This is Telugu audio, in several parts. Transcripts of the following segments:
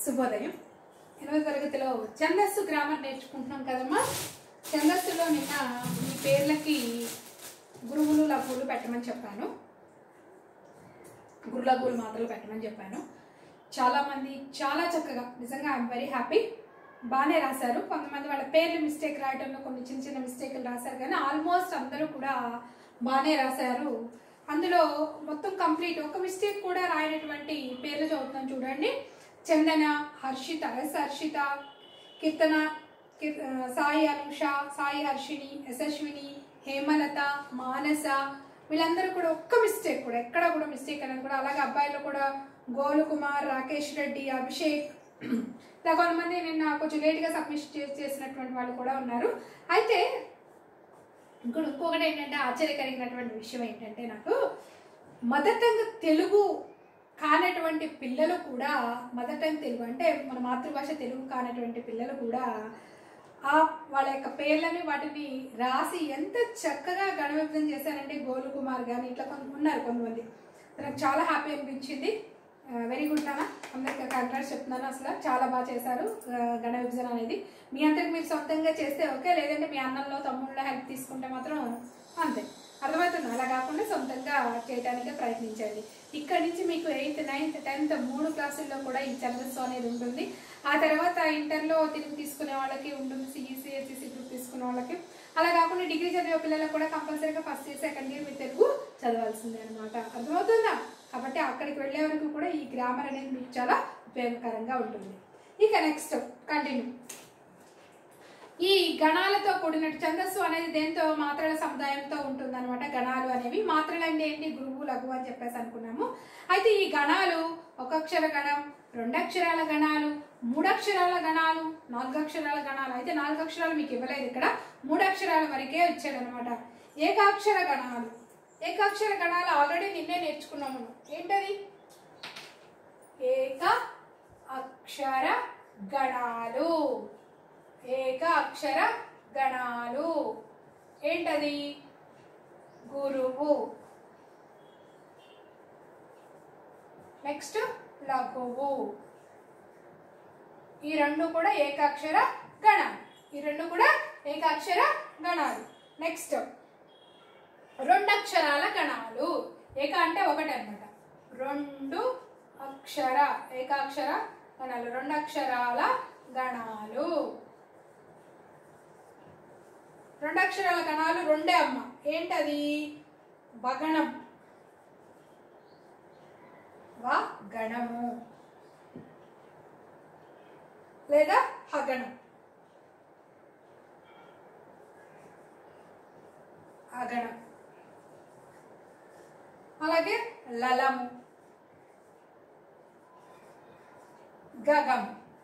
శుభోదయం ఎనిమిది తరగతిలో ఛందస్సు గ్రామర్ నేర్చుకుంటున్నాం కదమ్మా ఛందస్సులో నిన్న మీ పేర్లకి గురువులు లఘువులు పెట్టమని చెప్పాను గురు లఘువులు మాత్రలు పెట్టమని చెప్పాను చాలామంది చాలా చక్కగా నిజంగా ఐఎమ్ వెరీ హ్యాపీ బాగానే రాశారు కొంతమంది వాళ్ళ పేర్లు మిస్టేక్ రాయడంలో కొన్ని చిన్న చిన్న మిస్టేక్లు రాశారు కానీ ఆల్మోస్ట్ అందరూ కూడా బాగానే రాశారు అందులో మొత్తం కంప్లీట్ ఒక మిస్టేక్ కూడా రాయనటువంటి పేర్లు చదువుతున్నాను చూడండి చందన హర్షిత ఎస్ హర్షిత కీర్తన కీర్- ఆ, సాయి అనుష సాయి హర్షిణి యశస్విని హేమలత మానస వీళ్ళందరూ కూడా ఒక్క మిస్టేక్ కూడా ఎక్కడ కూడా మిస్టేక్ అనేది కూడా అలాగే అబ్బాయిలు కూడా గోలు కుమార్ రాకేష్ రెడ్డి అభిషేక్ ఇలా కొంతమంది నిన్న కొంచెం లేట్గా సబ్మిట్ చేసినటువంటి వాళ్ళు కూడా ఉన్నారు అయితే ఇంకోటి ఇంకొకటి ఏంటంటే ఆశ్చర్యకరమైనటువంటి విషయం ఏంటంటే నాకు మదర్ టంగ్ తెలుగు కానటువంటి పిల్లలు కూడా మదర్ టంగ్ తెలుగు అంటే మన మాతృభాష తెలుగు కానటువంటి పిల్లలు కూడా ఆ వాళ్ళ యొక్క పేర్లని వాటిని రాసి ఎంత చక్కగా గణవిభజన చేశారంటే గోలు కుమార్ కానీ ఇట్లా కొంత ఉన్నారు కొంతమంది నాకు చాలా హ్యాపీ అనిపించింది వెరీ గుడ్ నాన్న అందరికి కంగ్రాట్స్ చెప్తున్నాను అసలు చాలా బాగా చేశారు ఆ, గణ విభజన అనేది మీ అంతకు మీరు సొంతంగా చేస్తే ఓకే లేదంటే మీ అన్నంలో తమ్ముళ్ళ హెల్ప్ తీసుకుంటే మాత్రం అంతే అర్థమవుతుంది అలా కాకుండా సొంతంగా చేయడానికి ప్రయత్నించండి ఇక్కడ నుంచి మీకు ఎయిత్ నైన్త్ టెన్త్ మూడు క్లాసుల్లో కూడా ఈ ఛందస్సు అనేది ఉంటుంది ఆ తర్వాత ఇంటర్లో తెలుగు తీసుకునే వాళ్ళకి ఉంటుంది సిఈసి ఎస్సీసీ గ్రూప్ తీసుకునే వాళ్ళకి అలా కాకుండా డిగ్రీ చదివే పిల్లలకు కూడా కంపల్సరీగా ఫస్ట్ ఇయర్ సెకండ్ ఇయర్ మీరు తెలుగు చదవాల్సిందే అనమాట అర్థమవుతుందా కాబట్టి అక్కడికి వెళ్ళే వరకు కూడా ఈ గ్రామర్ అనేది మీకు చాలా ఉపయోగకరంగా ఉంటుంది ఇక నెక్స్ట్ కంటిన్యూ ఈ గణాలతో కూడిన ఛందస్సు అనేది దేంతో మాత్రల సముదాయంతో ఉంటుంది అనమాట గణాలు అనేవి మాత్రలు అంటే ఏంటి గురువు లఘు అని చెప్పేసి అనుకున్నాము అయితే ఈ గణాలు ఒక అక్షర గణం రెండు అక్షరాల గణాలు మూడు అక్షరాల గణాలు నాలుగు అక్షరాల గణాలు అయితే నాలుగు అక్షరాలు మీకు ఇవ్వలేదు ఇక్కడ మూడు అక్షరాల వరకే వచ్చాడు అనమాట ఏకాక్షర గణాలు ఏకాక్షర గణాలు ఆల్రెడీ నిన్నే నేర్చుకున్నాము ఏంటది ఏక అక్షర గణాలు ఏక అక్షర గణాలు ఏంటది గురువు నెక్స్ట్ లఘువు ఈ రెండు కూడా ఏకాక్షర గణాలు ఈ రెండు కూడా ఏకాక్షర గణాలు నెక్స్ట్ రెండు అక్షరాల గణాలు ఏక అంటే ఒకటి అనమాట రెండు అక్షర ఏకాక్షర గణాలు రెండు అక్షరాల గణాలు రెండు అక్షరాల గణాలు రెండే అమ్మ ఏంటది వగణం వ గణము లేదా హగణం అగణం అలాగే లలము గగం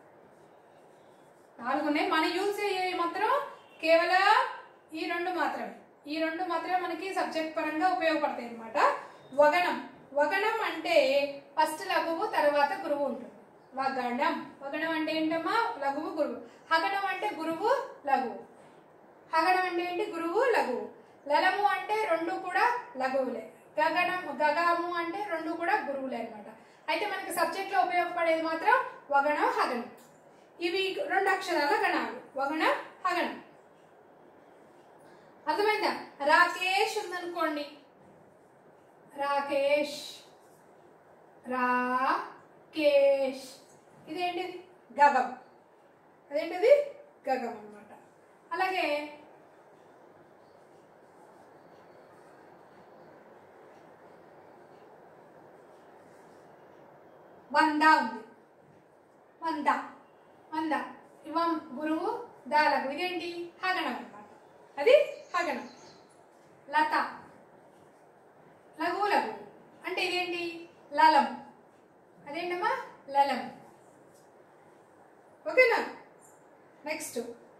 నాలుగు ఉన్నాయి మన యూజ్ అయ్యేవి మాత్రం కేవలం ఈ రెండు మాత్రమే ఈ రెండు మాత్రమే మనకి సబ్జెక్ట్ పరంగా ఉపయోగపడతాయి అనమాట వగణం వగణం అంటే ఫస్ట్ లఘువు తర్వాత గురువు ఉంటుంది వగణం వగణం అంటే ఏంటమ్మా లఘువు గురువు హగణం అంటే గురువు లఘువు హగణం అంటే ఏంటి గురువు లఘువు లలము అంటే రెండు కూడా లఘువులే గగనం గగము అంటే రెండు కూడా గురువులే అనమాట అయితే మనకి సబ్జెక్ట్లో ఉపయోగపడేది మాత్రం వగణం హగణం ఇవి రెండు అక్షరాల గణాలు వగణం హగణం అర్థమైందా రాకేష్ ఉందనుకోండి రాకేష్ రాకేష్ ఇదేంటిది గగం అదేంటిది గగం అన్నమాట అలాగే వంద ఉంది వంద వంద ఇవం గురువు దాలకు ఇదేంటి హగణం అన్నమాట అది హగణం లత లఘువు లఘువు అంటే ఇదేంటి లలం అదేంటమ్మా లలం ఓకేనా నెక్స్ట్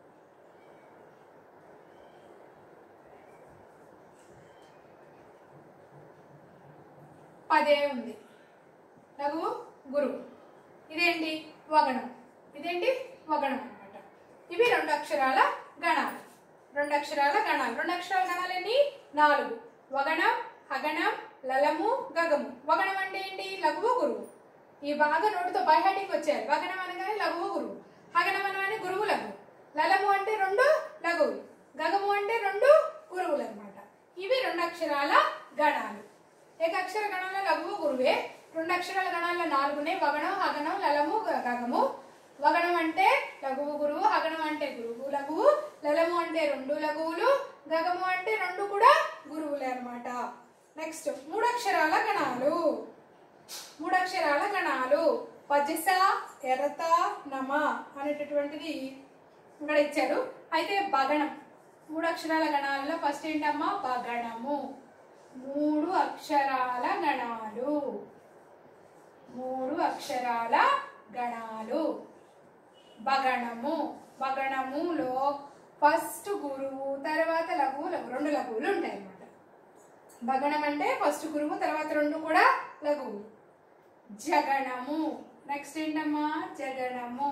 పదే ఉంది లఘువు గురువు ఇదేంటి వగణం ఇదేంటి వగణం అన్నమాట ఇవి రెండు అక్షరాల గణాలు రెండు అక్షరాల గణాలు రెండు అక్షరాల గణాలు ఎన్ని నాలుగు వగణం హగణం లలము గగము వగణం అంటే ఏంటి లఘువు గురువు ఈ బాగా నోటితో బై హెడ్డింగ్ వచ్చేయాలి వగనం అనగానే లఘువు గురువు హగనం అనగానే గురువు లఘువు లలము అంటే రెండు లఘువులు గగము అంటే రెండు గురువులు అనమాట ఇవి రెండు అక్షరాల గణాలు ఏకక్షర గణంలో లఘువు గురువే రెండు అక్షరాల గణాల్లో నాలుగునే వగణం హగనం లలము గ- గగము వగణం అంటే లఘువు గురువు హగనం అంటే గురువు లఘువు లలము అంటే రెండు లఘువులు గగము అంటే రెండు కూడా గురువులే అన్నమాట నెక్స్ట్ మూడక్షరాల గణాలు మూడక్షరాల గణాలు పజిస ఎరత నమ అనేటటువంటిది ఇక్కడ ఇచ్చారు అయితే బగణం మూడు అక్షరాల గణాలలో ఫస్ట్ ఏంటమ్మా బగణము మూడు అక్షరాల గణాలు మూడు అక్షరాల గణాలు బగణము బగణములో ఫస్ట్ గురువు తర్వాత లఘువు లఘు రెండు లఘువులు ఉంటాయి అన్నమాట బగణం అంటే ఫస్ట్ గురువు తర్వాత రెండు కూడా లఘువులు జగణము నెక్స్ట్ ఏంటమ్మా జగణము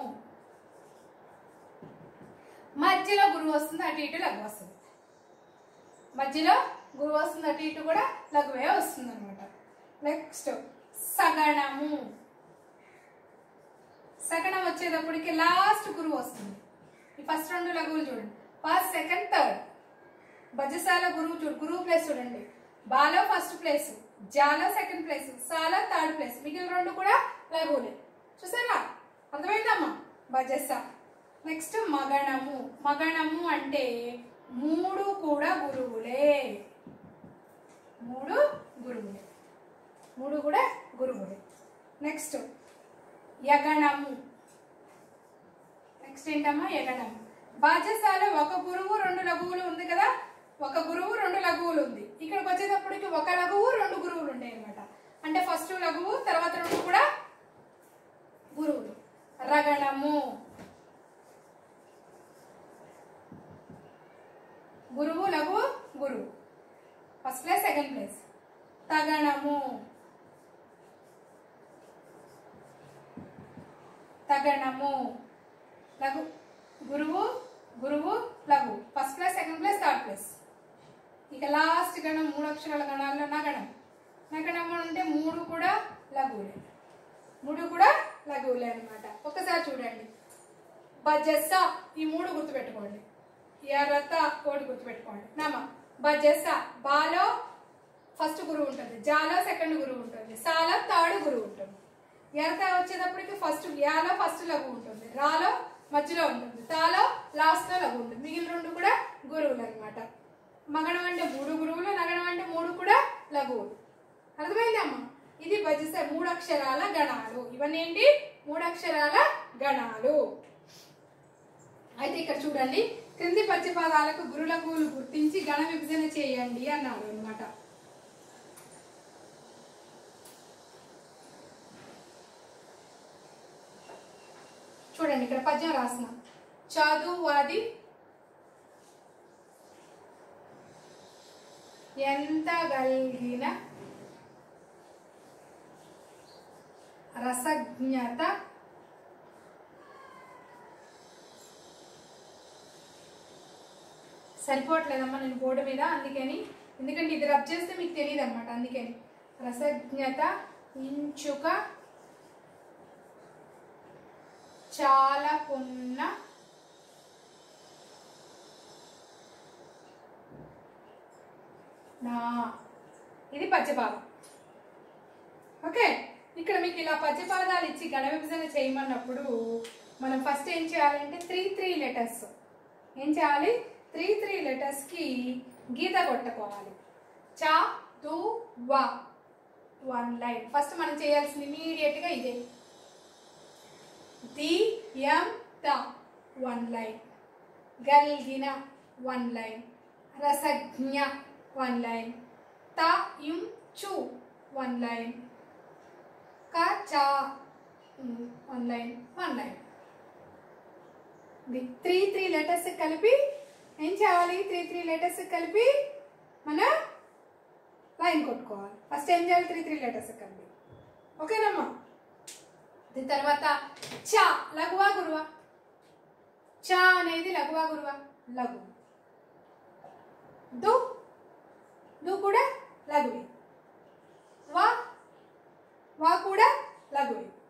మధ్యలో గురువు వస్తుంది అటు ఇటు లఘు వస్తుంది మధ్యలో గురువు వస్తుంది అటు ఇటు కూడా లఘువే వస్తుంది అనమాట నెక్స్ట్ సగణము సగణం వచ్చేటప్పటికి లాస్ట్ గురువు వస్తుంది ఈ ఫస్ట్ రెండు లఘువులు చూడండి ఫస్ట్ సెకండ్ థర్డ్ భజసాల గురువు చూడు గురువు ప్లేస్ చూడండి బాలో ఫస్ట్ ప్లేస్ జాలో సెకండ్ ప్లేస్ సాలో థర్డ్ ప్లేస్ మిగిలిన రెండు కూడా లఘువులే చూసారా అర్థమైందమ్మా భజస నెక్స్ట్ మగణము మగణము అంటే మూడు కూడా గురువులే మూడు గురువులే మూడు కూడా గురువులే నెక్స్ట్ యగణము నెక్స్ట్ ఏంటమ్మా యగణము బాధ్యశాల ఒక గురువు రెండు లఘువులు ఉంది కదా ఒక గురువు రెండు లఘువులు ఉంది ఇక్కడికి వచ్చేటప్పటికి ఒక లఘువు రెండు గురువులు ఉంటాయి అనమాట అంటే ఫస్ట్ లఘువు తర్వాత రెండు కూడా గురువులు రగణము గురువు లఘువు గురువు ఫస్ట్ ప్లేస్ సెకండ్ ప్లేస్ తగణము తగణము లఘు గురువు గురువు లఘు first place second place third place ఇక లాస్ట్ గణం మూడు అక్షరాల గణాల్లో నగణం నగణం అంటే మూడు కూడా లఘువులే మూడు కూడా లఘువులే అన్నమాట ఒక్కసారి చూడండి బజస్స ఈ మూడు గుర్తుపెట్టుకోండి ఎర్రత కోడి గుర్తుపెట్టుకోండి నామ బజస్స బాలో ఫస్ట్ గురువు ఉంటుంది జాలో సెకండ్ గురువు ఉంటుంది సాలో థర్డ్ గురువు ఉంటుంది ఎర్రత వచ్చేటప్పటికి ఫస్ట్ యాలో ఫస్ట్ లఘు ఉంటుంది రాలో మధ్యలో ఉంటుంది తాలో లాస్ట్లో లఘు ఉంటుంది మిగిలిన రెండు కూడా గురువులు అనమాట మగడం అంటే మూడు గురువులు నగడం అంటే మూడు కూడా లఘువులు అర్థమైందమ్మా ఇది భజస మూడు అక్షరాల గణాలు ఇవన్నీ ఏంటి మూడు అక్షరాల గణాలు అయితే ఇక్కడ చూడండి క్రింది పద్యపాదాలకు గురులఘువులు గుర్తించి గణ విభజన చేయండి అన్నాడు అనమాట చూడండి ఇక్కడ పద్యం రాసిన చదువది ఎంత గలిగిన రసజ్ఞత సరిపోవట్లేదమ్మా నేను బోర్డు మీద అందుకని ఎందుకంటే ఇది రబ్ చేస్తే మీకు తెలియదు అనమాట అందుకని రసజ్ఞత ఇంచుక చాలా కొన్న నా ఇది పద్యపాదం ఓకే ఇక్కడ మీకు ఇలా పద్యపాదాలు ఇచ్చి గణ విభజన చేయమన్నప్పుడు మనం ఫస్ట్ ఏం చేయాలంటే త్రీ త్రీ లెటర్స్ ఏం చేయాలి త్రీ త్రీ లెటర్స్కి గీత కొట్టుకోవాలి చా దు వా వన్ లైన్ ఫస్ట్ మనం చేయాల్సింది ఇమీడియట్గా ఇదే ది యం త వన్ లైన్ గల్గిన వన్ లైన్ రసజ్ఞ వన్ లైన్ త ఇం చు వన్ లైన్ క చ వన్ లైన్ వన్ లైన్ ఇది త్రీ త్రీ లెటర్స్ కలిపి ఏం చేయాలి త్రీ త్రీ లెటర్స్ కలిపి మన లైన్ కొట్టుకోవాలి ఫస్ట్ ఏం చేయాలి త్రీ త్రీ లెటర్స్ కలిపి ఓకేనమ్మా దీని తర్వాత చ లఘువా గురువా చ అనేది లఘువా గురువా లఘు దు దు కూడా లఘువే వా వా కూడా లఘువే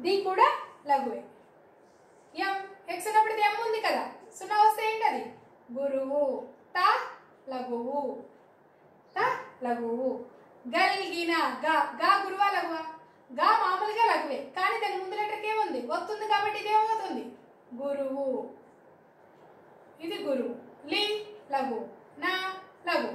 డి కూడా లఘువే ఎం ఎక్స్ అన్నప్పుడు ఎం ఉంది కదా సున్నా వస్తే ఏంటి అది గురువు త లఘువు త లఘువు గల్గిన గా గా గురువా లఘువా గా మామూలుగా లఘువే కానీ దాని ముందు లెటర్కి ఏముంది వస్తుంది కాబట్టి ఇది ఏమవుతుంది గురువు ఇది గురువు లి లఘు నా లఘు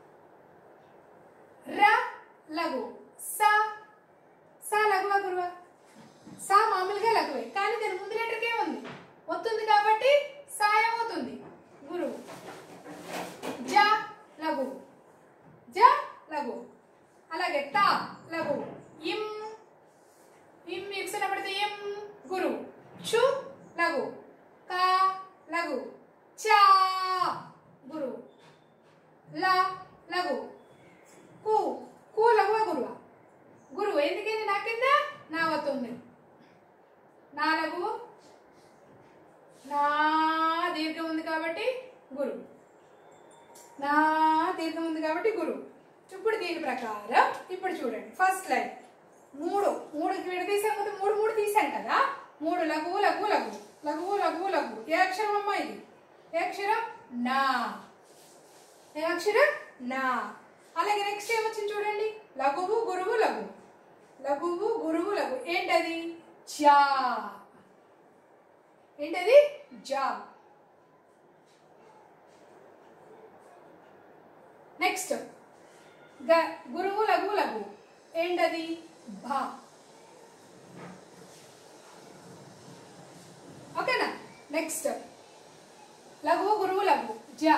ర లఘు స స లఘువా గురువా సా మామూలుగా లఘువే కానీ దాని ముందు లెటర్కి ఏముంది వస్తుంది కాబట్టి సా ఏమవుతుంది గురువు జ లఘు జ లఘు అలాగే త లఘు ఇం ఇం ఇక్సన పడితే ఇం గురు చు లఘు క లఘు చ గురు ల లఘు కు కు లఘువా గురువా గురువు ఎందుకైంది నా కింద నా వస్తుంది నాలుగు నా దీర్ఘం ఉంది కాబట్టి గురు నా దీర్ఘం ఉంది కాబట్టి గురు ఇప్పుడు దీని ప్రకారం ఇప్పుడు చూడండి ఫస్ట్ లైన్ మూడు మూడు విడదీసాం కదా మూడు మూడు తీసాం కదా మూడు లఘువు లఘువు లఘువు లఘువు లఘువు లఘువు ఏ అక్షరం అమ్మా ఇది ఏ అక్షరం నా ఏ అక్షరం నా అలాగే నెక్స్ట్ ఏమొచ్చింది చూడండి లఘువు గురువు లఘువు లఘువు గురువు లఘు ఏంటది జా ఏంటది జా నెక్స్ట్ గ గురువు లఘు లఘు ఏంటది భా ఓకేనా నెక్స్ట్ లఘువు గురువు లఘు జ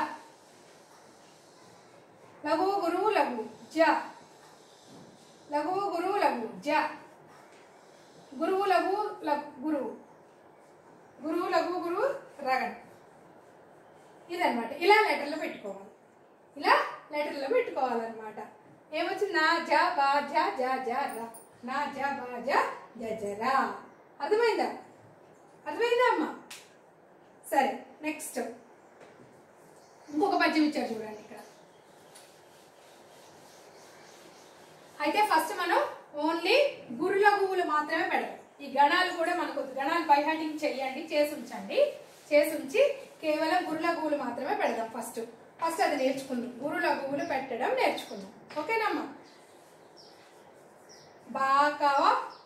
లఘువు గురువు లఘు జ లఘువు గురువు లఘు జ గురువు లఘు లఘు గురువు గురువు లఘు గురువు రగన్ ఇదన్నమాట ఇలా లెటర్లో పెట్టుకోవాలి ఇలా లెటర్లో పెట్టుకోవాలన్నమాట ఏమొచ్చింది నా జ బా జ జ జ ర నా జ బా జ జ జ రా అర్థమైందా అర్థమైందా అమ్మా సరే నెక్స్ట్ ఇంకొక పద్యం ఇచ్చారు చూడండి ఇక్కడ అయితే ఫస్ట్ మనం ఓన్లీ గురుల గువ్వులు మాత్రమే పెడతాం ఈ గణాలు కూడా మనకు గణాలు బై హ్యాండింగ్ చెయ్యండి చేసి ఉంచండి చేసి ఉంచి కేవలం గురుల గువ్వులు మాత్రమే పెడదాం ఫస్ట్ ఫస్ట్ అది నేర్చుకుందాం గురుల గువ్వులు పెట్టడం నేర్చుకుందాం ఓకేనమ్మా బాకవ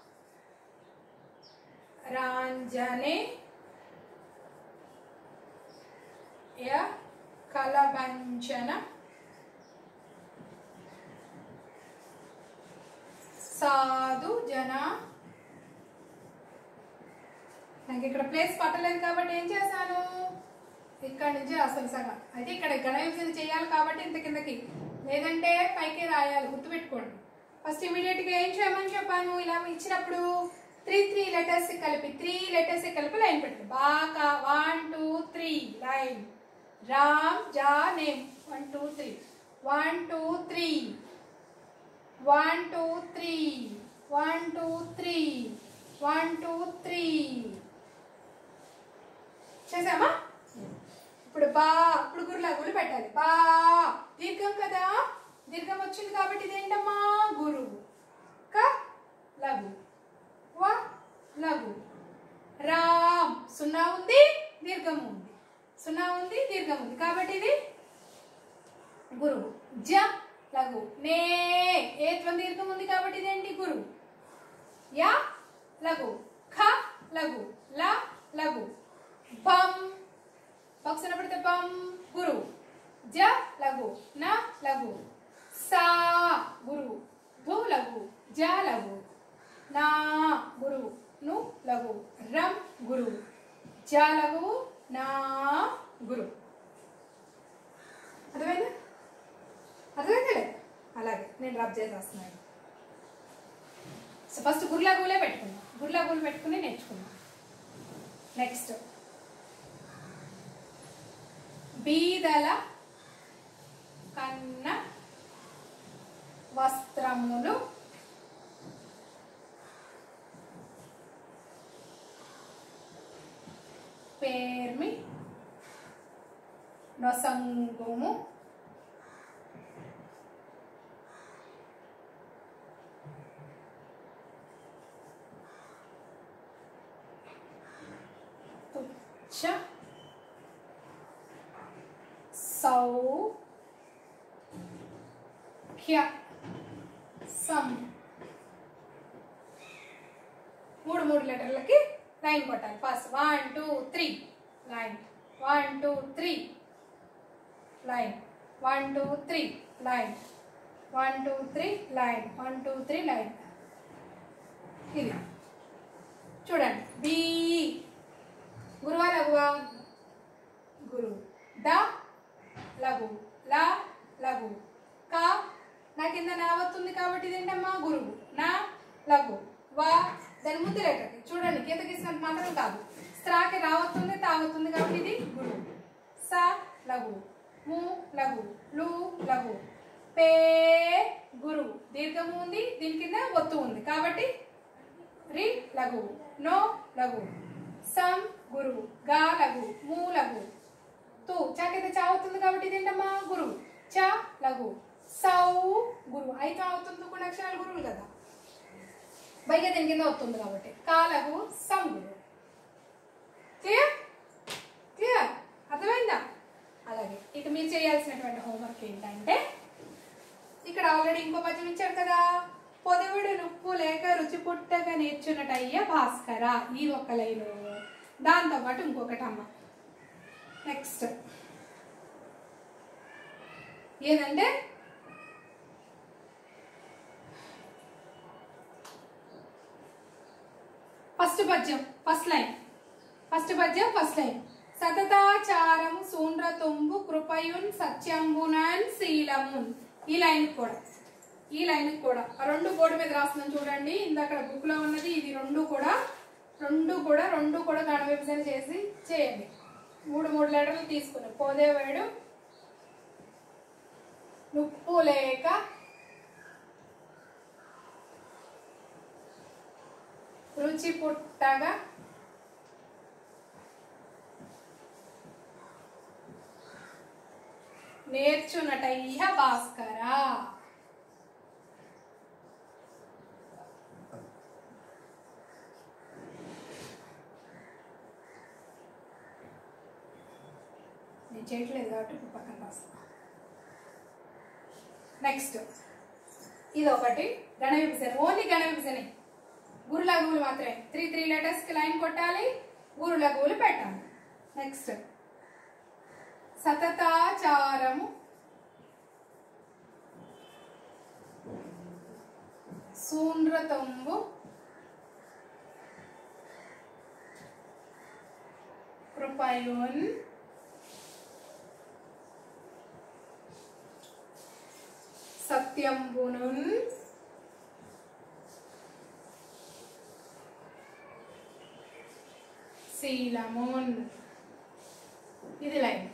రాంజనే య కలబంచన సాధు జన నాకు ఇక్కడ ప్లేస్ పట్టలేదు కాబట్టి ఏం చేశాను ఇక్కడ నుంచి అసలు సగం అయితే ఇక్కడ గణ విభజన చేయాలి కాబట్టి ఇంత కిందకి లేదంటే పైకి రాయాలి గుర్తుపెట్టుకోండి ఫస్ట్ ఇమీడియట్గా ఏం చేయమని చెప్పాను ఇలా ఇచ్చినప్పుడు త్రీ త్రీ లెటర్స్ కలిపి త్రీ లెటర్స్ కలిపి లైన్ పెట్టండి బాగా వన్ టూ త్రీ లైన్ రామ్ జా name one two three one two three one two three one two three one two three చేసామా ఇప్పుడు బా ఇప్పుడు గురులగులు పెట్టాలి బా దీర్ఘం కదా దీర్ఘం వచ్చింది కాబట్టి ఇదేంటమ్మా గురువు క లఘు వ లఘు రామ్ సున్నా ఉంది దీర్ఘం ఉంది సున్నా ఉంది దీర్ఘం ఉంది కాబట్టి ఇది గురువు జ లఘు నే ఏత్వం దీర్ఘం ఉంది కాబట్టి ఇదేంటి గురువు యా లఘు ఖ లఘు ల లఘు బం పక్షన పడితే బం గురువు జ లఘు న లఘు సా గురువు ధు లఘు జ లఘు నా గురువు ను లఘు రం గురువు జ లఘు నా గురువు అర్థమైందా అర్థమైందా అలాగే నేను రబ్ చేసి వస్తున్నాను సో ఫస్ట్ గుర్లా గూలే పెట్టుకుందాం గుర్లా గూలు పెట్టుకుని నేర్చుకుందాం నెక్స్ట్ బీదల కన్న వస్త్రములు పేర్మి నొసంగుము సౌ ఖ్య సం మూడు మూడు లెటర్లకి లైన్ కొట్టాలి first one two three line one two three line one two three line one two three line one two three line ఇది చూడండి బి గురువా లఘువా గురు ద లఘు ల లఘు క నా కింద నా వస్తుంది కాబట్టి ఇదేంటమ్మా గురువు నా లఘు వా దాని ముందు లెటర్కి చూడండి గీత గీసినట్టు మాత్రం కాదు స్త్రాకి రావస్తుంది తాగుతుంది కాబట్టి ఇది గురువు స లఘు ము లఘు లు లఘు పే గురువు దీర్ఘము ఉంది దీని కింద ఒత్తు ఉంది కాబట్టి రి లఘు నో లఘు సం గురువు గా లఘు ము లఘు తు చాకైతే చా అవుతుంది కాబట్టి ఇదేంటమ్మా గురువు చ లఘు సౌ గురువు అయితే అవుతుంది కొన్ని అక్షరాలు గురువులు కదా పైగా దీని కింద వస్తుంది కాబట్టి కా లఘు సం గురువు క్లియర్ క్లియర్ అర్థమైందా అలాగే ఇక మీరు చేయాల్సినటువంటి హోంవర్క్ ఏంటంటే ఇక్కడ ఆల్రెడీ ఇంకో పద్యం ఇచ్చాడు కదా పొదవిడు నుప్పు లేక రుచి పుట్టగా నేర్చున్నటయ్య భాస్కర ఈ ఒక్క లైను దాంతో పాటు ఇంకొకటి అమ్మ నెక్స్ట్ ఏదంటే ఫస్ట్ పద్యం ఫస్ట్ లైన్ ఫస్ట్ పద్యం ఫస్ట్ లైన్ సతతాచారము శూన్ర తుంబు కృపయున్ సత్యంబునన్ శీలమున్ ఈ లైన్ కూడా ఈ లైన్ కూడా ఆ రెండు బోర్డు మీద రాస్తున్నాను చూడండి ఇందాక బుక్ లో ఉన్నది ఇది రెండు కూడా రెండు కూడా రెండు కూడా గణ విభజన చేసి చేయండి మూడు మూడు లెటర్లు తీసుకుని పోదేవాడు నుప్పు లేక రుచి పుట్టగా నేర్చునటయ్య భాస్కర నేను చేయట్లేదు కాబట్టి ఇప్పుడు పక్కన రాస్తా నెక్స్ట్ ఇది ఒకటి గణ విభజన ఓన్లీ గణ విభజనే గురు లఘువులు మాత్రమే త్రీ త్రీ లెటర్స్కి లైన్ కొట్టాలి గురు లఘువులు పెట్టాలి నెక్స్ట్ సతతాచారము శూన్రతంబు కృపయోన్ సత్యంబునున్ శీలమున్ ఇది లైన్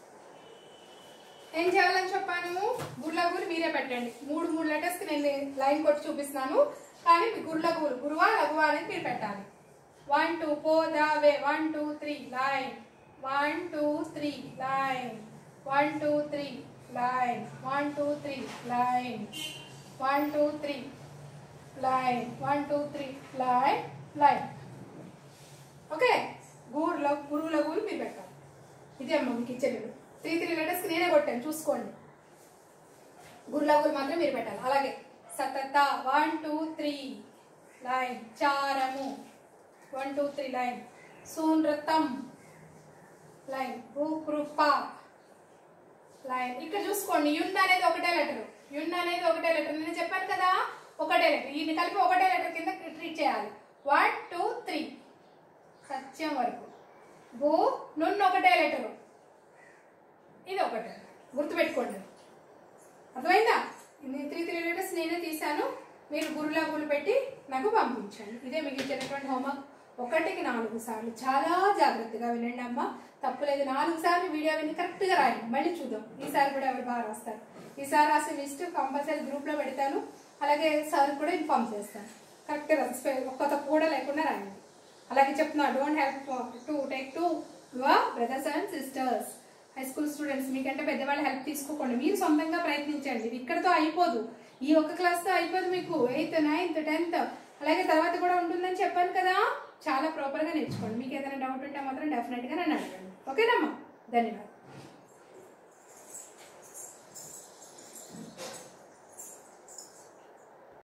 ఏం చేయాలని చెప్పాను గుర్లగూరు మీరే పెట్టండి మూడు మూడు లెటర్స్కి నేను లైన్ కొట్టి చూపిస్తున్నాను కానీ మీ గుర్లగూరు గురువా లఘువా అనేది మీరు పెట్టాలి వన్ టూ పో ద వే one two three line one two three line one two three line one two three line one two three line one two three line line okay గూరులో గురువుల గూరు మీరు పెట్టాలి ఇదే అమ్మ మీకు ఇచ్చేది త్రీ త్రీ లెటర్స్కి నేనే కొట్టాను చూసుకోండి గురులగులు మాత్రం మీరు పెట్టాలి అలాగే సతత వన్ టూ త్రీ లైన్ చారము వన్ టూ త్రీ లైన్ సూనృతం లైన్ భూకృప లైన్ ఇక్కడ చూసుకోండి యున్ అనేది ఒకటే లెటర్ యున్ అనేది ఒకటే లెటర్ నేను చెప్పాను కదా ఒకటే లెటర్ ఈయన కలిపి ఒకటే లెటర్ కింద ట్రీట్ చేయాలి వన్ టూ త్రీ సత్యం వరకు భూ నున్ను ఒకటే లెటరు ఇది ఒకటే గుర్తుపెట్టుకోండి అర్థమైందా ఇది త్రీ త్రీ లెటర్స్ నేనే తీశాను మీరు గురులా గురు పెట్టి నాకు పంపించండి ఇదే మీకు ఇచ్చినటువంటి హోంవర్క్ ఒకటికి నాలుగు సార్లు చాలా జాగ్రత్తగా వినండి అమ్మ తప్పులేదు నాలుగు సార్లు వీడియో విని కరెక్ట్గా రాయండి మళ్ళీ చూద్దాం ఈసారి కూడా ఎవరు బాగా రాస్తారు ఈసారి రాసే లిస్ట్ కంపల్సరీ గ్రూప్లో పెడతాను అలాగే సార్ కూడా ఇన్ఫామ్ చేస్తాను కరెక్ట్గా రాసి ఒక్క తప్పు కూడా లేకుండా రాయండి అలాగే చెప్తున్నా don't have to take to your brothers and sisters high school students మీకంటే పెద్దవాళ్ళు హెల్ప్ తీసుకోకండి మీరు సొంతంగా ప్రయత్నించండి ఇది ఇక్కడతో అయిపోదు ఈ ఒక్క క్లాస్తో అయిపోదు మీకు ఎయిత్ నైన్త్ టెన్త్ అలాగే తర్వాత కూడా ఉంటుందని చెప్పాను కదా చాలా ప్రాపర్గా నేర్చుకోండి మీకు ఏదైనా డౌట్ ఉంటే మాత్రం డెఫినెట్గా నన్ను అడగండి ఓకేనమ్మా ధన్యవాదాలు